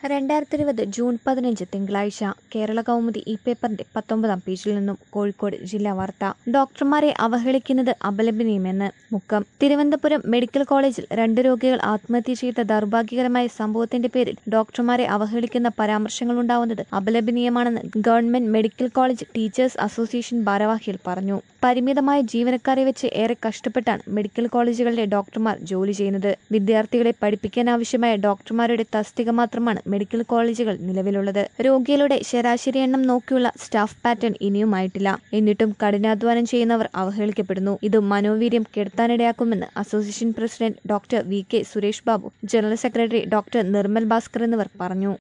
രണ്ടായിരത്തി ഇരുപത് ജൂൺ പതിനഞ്ച് തിങ്കളാഴ്ച കേരള കൗമുദി ഈ പേപ്പറിന്റെ പത്തൊമ്പതാം പേജിൽ നിന്നും കോഴിക്കോട് ജില്ലാ വാർത്ത ഡോക്ടർമാരെ അവഹേളിക്കുന്നത് അപലപനീയമെന്ന് മുക്കം തിരുവനന്തപുരം മെഡിക്കൽ കോളേജിൽ രണ്ട് രോഗികൾ ആത്മഹത്യ ചെയ്ത ദൗർഭാഗ്യകരമായ സംഭവത്തിന്റെ പേരിൽ ഡോക്ടർമാരെ അവഹേളിക്കുന്ന പരാമർശങ്ങളുണ്ടാവുന്നത് അപലപനീയമാണെന്ന് government medical college teachers association ഭാരവാഹികൾ പറഞ്ഞു പരിമിതമായ ജീവനക്കാരെ വെച്ച് ഏറെ കഷ്ടപ്പെട്ടാണ് മെഡിക്കൽ കോളേജുകളിലെ ഡോക്ടർമാർ ജോലി ചെയ്യുന്നത് വിദ്യാർത്ഥികളെ പഠിപ്പിക്കാനാവശ്യമായ ഡോക്ടർമാരുടെ തസ്തിക മാത്രമാണ് മെഡിക്കൽ കോളേജുകൾ നിലവിലുള്ളത് രോഗികളുടെ ശരാശരി എണ്ണം നോക്കിയുള്ള സ്റ്റാഫ് പാറ്റേൺ ഇനിയുമായിട്ടില്ല എന്നിട്ടും കഠിനാധ്വാനം ചെയ്യുന്നവർ അവഹേളിക്കപ്പെടുന്നു ഇത് മനോവീര്യം കെടുത്താനിടയാക്കുമെന്ന് association president doctor V K Suresh Babu general secretary doctor Nirmal Bhaskar എന്നിവർ പറഞ്ഞു